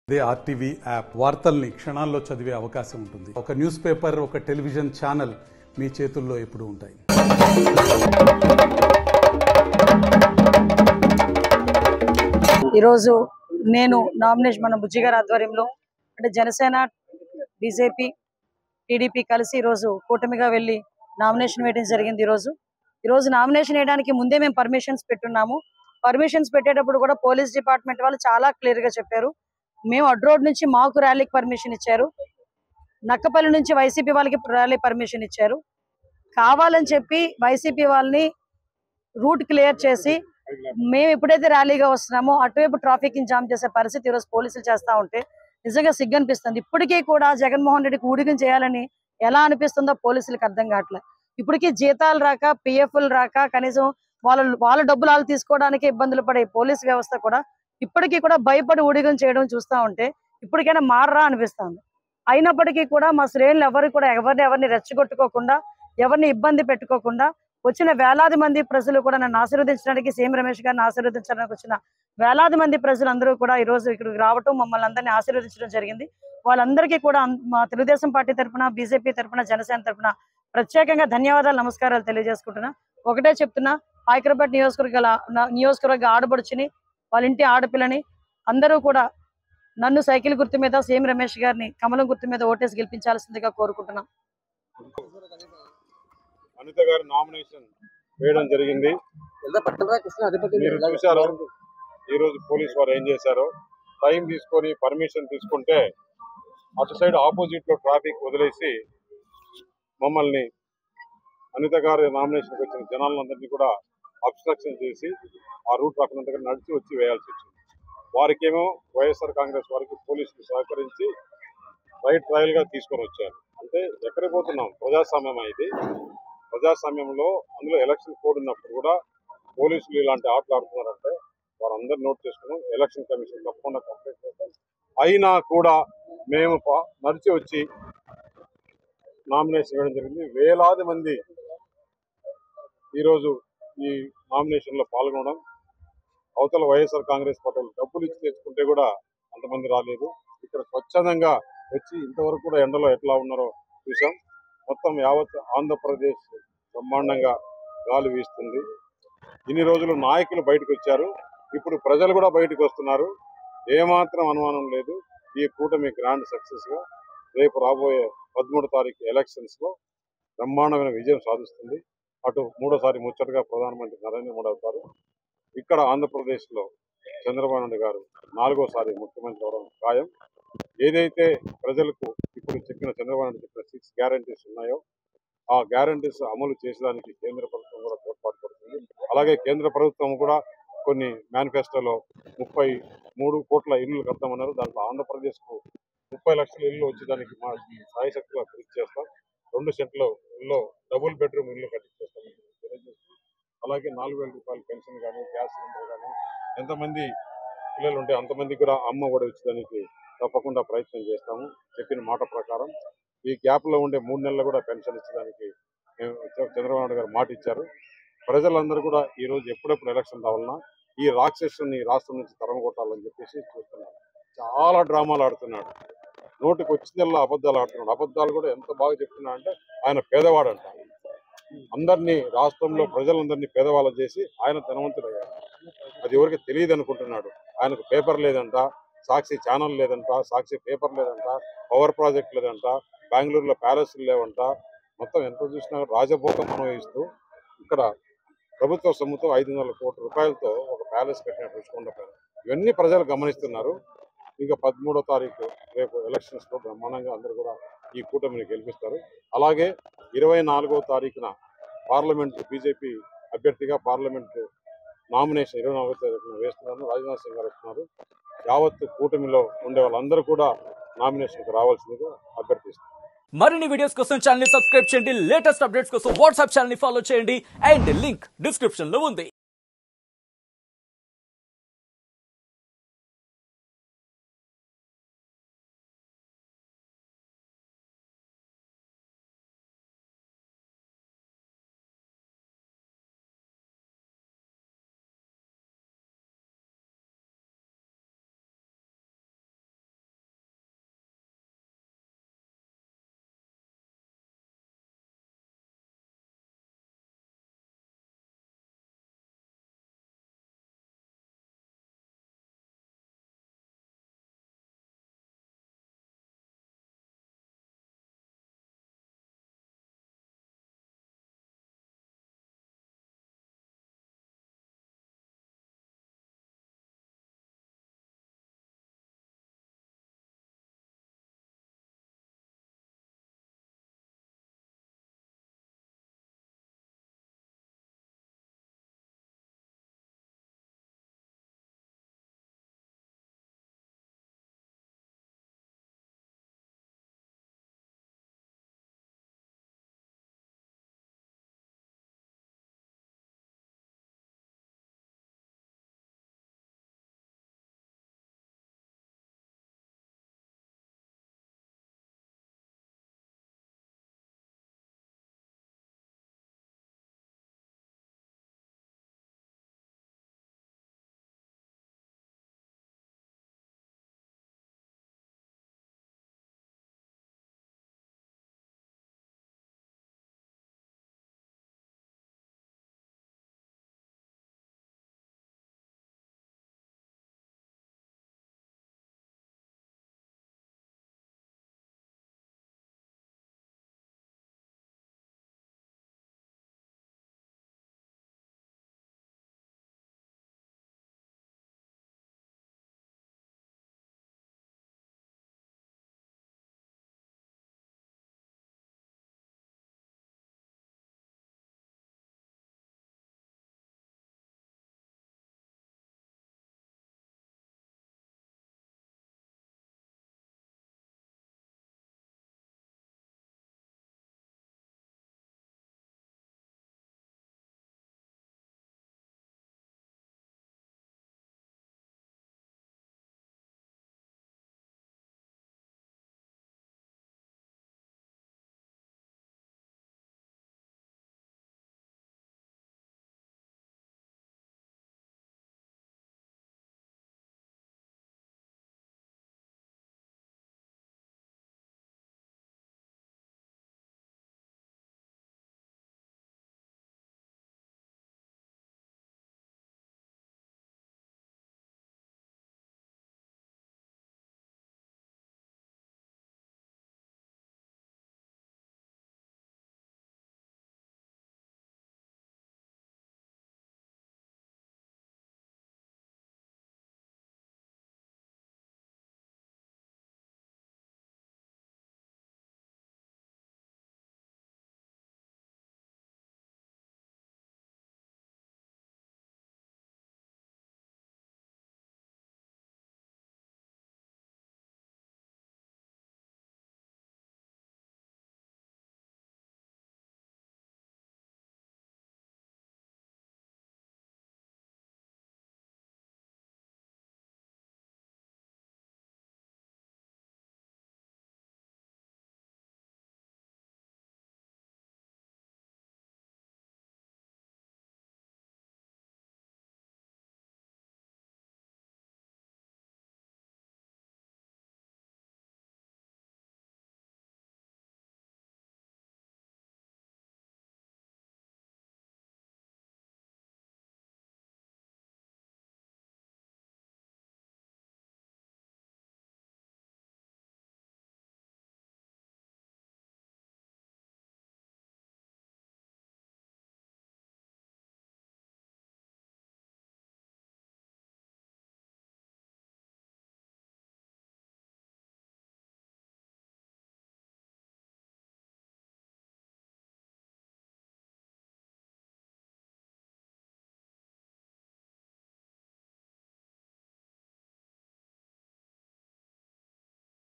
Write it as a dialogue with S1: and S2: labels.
S1: అదే RTV app వార్తల్ని క్షణాల్లో చదివే అవకాశం ఉంటుంది ఒక న్యూస్ పేపర్ ఒక టెలివిజన్ ఛానల్ మీ చేతుల్లో ఎప్పుడూ ఉంటాయి
S2: ఈరోజు నేను నామినేషన్ మన బుజ్జి గారి ఆధ్వర్యంలో అంటే జనసేన బీజేపీ టీడీపీ కలిసి ఈరోజు కూటమిగా వెళ్ళి నామినేషన్ వేయడం జరిగింది ఈరోజు ఈరోజు నామినేషన్ వేయడానికి ముందే మేము పర్మిషన్స్ పెట్టున్నాము పర్మిషన్స్ పెట్టేటప్పుడు కూడా పోలీస్ డిపార్ట్మెంట్ వాళ్ళు చాలా క్లియర్ గా చెప్పారు మేము అడ్ రోడ్ నుంచి మాకు ర్యాలీకి పర్మిషన్ ఇచ్చారు నక్కపల్లి నుంచి వైసీపీ వాళ్ళకి ర్యాలీ పర్మిషన్ ఇచ్చారు కావాలని చెప్పి వైసీపీ వాళ్ళని రూట్ క్లియర్ చేసి మేము ఎప్పుడైతే ర్యాలీగా వస్తున్నామో అటువైపు ట్రాఫిక్ జామ్ చేసే పరిస్థితి ఈరోజు పోలీసులు చేస్తా ఉంటే నిజంగా సిగ్గు అనిపిస్తుంది ఇప్పటికీ కూడా జగన్మోహన్ రెడ్డికి ఊడిగం చేయాలని ఎలా అనిపిస్తుందో పోలీసులకు అర్థం కావట్లేదు ఇప్పటికీ జీతాలు రాక పిఎఫ్లు రాక కనీసం వాళ్ళ వాళ్ళ డబ్బులు వాళ్ళు తీసుకోవడానికి ఇబ్బందులు పడే పోలీస్ వ్యవస్థ కూడా ఇప్పటికీ కూడా భయపడి ఊడిగం చేయడం చూస్తా ఉంటే ఇప్పటికైనా మారరా అనిపిస్తుంది అయినప్పటికీ కూడా మా శ్రేణులు ఎవరు కూడా ఎవరిని ఎవరిని రెచ్చగొట్టుకోకుండా ఎవరిని ఇబ్బంది పెట్టుకోకుండా వచ్చిన వేలాది మంది ప్రజలు కూడా నన్ను ఆశీర్వదించడానికి సీఎం రమేష్ గారిని ఆశీర్వదించడానికి వచ్చిన వేలాది మంది ప్రజలందరూ కూడా ఈ రోజు ఇక్కడికి రావటం మమ్మల్ని అందరినీ ఆశీర్వదించడం జరిగింది వాళ్ళందరికీ కూడా అన్- మా తెలుగుదేశం పార్టీ తరపున బీజేపీ తరపున జనసేన తరపున ప్రత్యేకంగా ధన్యవాదాలు నమస్కారాలు తెలియజేసుకుంటున్నా ఒకటే చెప్తున్నా హైదరాబాద్ నియోజకవర్గ నియోజకవర్గ ఆడబడుచుని వాళ్ళ ఇంటి ఆడపిల్లని అందరూ కూడా నన్ను సైకిల్ గుర్తు మీద సీఎం రమేష్ గారిని కమలం గుర్తు మీద ఓటేసి గెలిపించాల్సిందిగా కోరుకుంటున్నాం
S3: అనిత గారి నామినేషన్ వేయడం జరిగింది మీరు చూశారు ఈ రోజు పోలీస్ వారు ఏం చేశారో టైం తీసుకొని పర్మిషన్ తీసుకుంటే అటు సైడ్ ఆపోజిట్ లో ట్రాఫిక్ వదిలేసి మమ్మల్ని అనిత గారి నామినేషన్కి వచ్చిన జనాలందరినీ కూడా అబ్స్ట్రక్షన్ చేసి ఆ రూట్ రాకుండా నడిచి వచ్చి వేయాల్సి వచ్చింది వారికేమో వైఎస్ఆర్ కాంగ్రెస్ వారికి పోలీసులు సహకరించి రైట్ ట్రయల్ గా తీసుకొని వచ్చారు అంటే ఎక్కడికి పోతున్నాం ప్రజాస్వామ్యం ఇది ప్రజాస్వామ్యంలో అందులో ఎలక్షన్ కోడ్ ఉన్నప్పుడు కూడా పోలీసులు ఇలాంటి ఆటలు ఆడుతున్నారంటే వారందరూ నోట్ చేసుకున్నాం ఎలక్షన్ కమిషన్ తప్పకుండా కంప్లైంట్ చేస్తాం అయినా కూడా మేము పా- నడిచి వచ్చి నామినేషన్ ఇవ్వడం జరిగింది వేలాది మంది ఈరోజు ఈ నామినేషన్ లో పాల్గొనడం అవతల వైఎస్ఆర్ కాంగ్రెస్ పార్టీ వాళ్ళు డబ్బులు ఇచ్చి తెచ్చుకుంటే కూడా అంతమంది రాలేదు ఇక్కడ స్వచ్ఛందంగా వచ్చి ఇంతవరకు కూడా ఎండలో ఎట్లా ఉన్నారో చూసాం మొత్తం యావత్ ఆంధ్రప్రదేశ్ బ్రహ్మాండంగా గాలి వీస్తుంది ఇన్ని రోజులు నాయకులు బయటకు వచ్చారు ఇప్పుడు ప్రజలు కూడా బయటకు వస్తున్నారు ఏమాత్రం అనుమానం లేదు ఈ కూటమి గ్రాండ్ సక్సెస్ గా రేపు రాబోయే పదమూడు తారీఖు ఎలక్షన్స్ లో బ్రహ్మాండమైన విజయం సాధిస్తుంది అటు మూడోసారి ముచ్చటగా ప్రధానమంత్రి నరేంద్ర మోడీ అవుతారు ఇక్కడ ఆంధ్రప్రదేశ్ లో చంద్రబాబు నాయుడు గారు నాలుగోసారి ముఖ్యమంత్రి అవడం ఖాయం ఏదైతే ప్రజలకు ఇప్పుడు చెప్పిన చంద్రబాబు నాయుడు చెప్పిన సిక్స్ గ్యారంటీస్ ఉన్నాయో ఆ గ్యారంటీస్ అమలు చేసడానికి కేంద్ర ప్రభుత్వం కూడా తోడ్పాటు పడుతుంది అలాగే కేంద్ర ప్రభుత్వం కూడా కొన్ని మేనిఫెస్టోలో ముప్పై మూడు కోట్ల ఇల్లు కడతామన్నారు దాంట్లో ఆంధ్రప్రదేశ్ కు ముప్పై లక్షల ఇల్లు వచ్చేదానికి మా సాయశక్తిగా కృషి చేస్తాం రెండు సెంట్లు ఇల్లు డబుల్ బెడ్రూమ్ ఇల్లు కట్టించేస్తాం తెలియజేస్తూ అలాగే నాలుగు వేల రూపాయల పెన్షన్ కానీ గ్యాస్ సిలిండర్ కానీ ఎంతమంది పిల్లలు ఉంటే అంతమంది కూడా అమ్మ ఒడి వచ్చేదానికి తప్పకుండా ప్రయత్నం చేస్తాము చెప్పిన మాట ప్రకారం ఈ గ్యాప్ లో ఉండే మూడు నెలలు కూడా పెన్షన్ ఇచ్చడానికి మేము చంద్రబాబు నాయుడు గారు మాట ఇచ్చారు ప్రజలందరూ కూడా ఈ రోజు ఎప్పుడెప్పుడు ఎలక్షన్ రావాలన్నా ఈ రాక్షసుని రాష్ట్రం నుంచి తరమగొట్టాలని చెప్పేసి చూస్తున్నారు చాలా డ్రామాలు ఆడుతున్నాడు నోటికి వచ్చిందల్లా అబద్ధాలు ఆడుతున్నాడు అబద్ధాలు కూడా ఎంత బాగా చెప్తున్నా అంటే ఆయన పేదవాడు అంట అందరినీ రాష్ట్రంలో ప్రజలందరినీ పేదవాళ్ళు చేసి ఆయన ధనవంతుడయ్యాడు అది ఎవరికి తెలియదు అనుకుంటున్నాడు ఆయనకు పేపర్ లేదంట సాక్షి ఛానల్ లేదంట సాక్షి పేపర్ లేదంట పవర్ ప్రాజెక్ట్ లేదంట బెంగళూరులో ప్యాలెస్లు లేవంట మొత్తం ఎంత చూసినా రాజభోగం అనుభవిస్తూ ఇక్కడ ప్రభుత్వ సొమ్ముతో ఐదు వందల కోట్ల రూపాయలతో ఒక ప్యాలెస్ కట్టినట్టు రుచికొండపోయారు ఇవన్నీ ప్రజలు గమనిస్తున్నారు ఇంకా పదమూడో తారీఖు రేపు ఎలక్షన్స్ లో బ్రహ్మాండంగా అందరూ కూడా ఈ కూటమిని గెలిపిస్తారు అలాగే ఇరవై నాలుగో తారీఖున పార్లమెంట్ బీజేపీ అభ్యర్థిగా పార్లమెంట్ నామినేషన్ ఇరవై నాలుగో తారీఖున వేస్తున్నారు రాజ్నాథ్ సింగ్ గారు వస్తున్నారు యావత్ కూటమిలో ఉండే వాళ్ళందరూ కూడా నామినేషన్కి రావాల్సిందిగా అభ్యర్థిస్తున్నారు
S4: మరిన్ని వీడియోస్ కోసం ఛానల్ ని సబ్స్క్రైబ్ చేయండి లేటెస్ట్ అప్డేట్స్ కోసం వాట్సాప్ ఛానల్ ని ఫాలో చేయండి అండ్ లింక్ డిస్క్రిప్షన్ లో ఉంది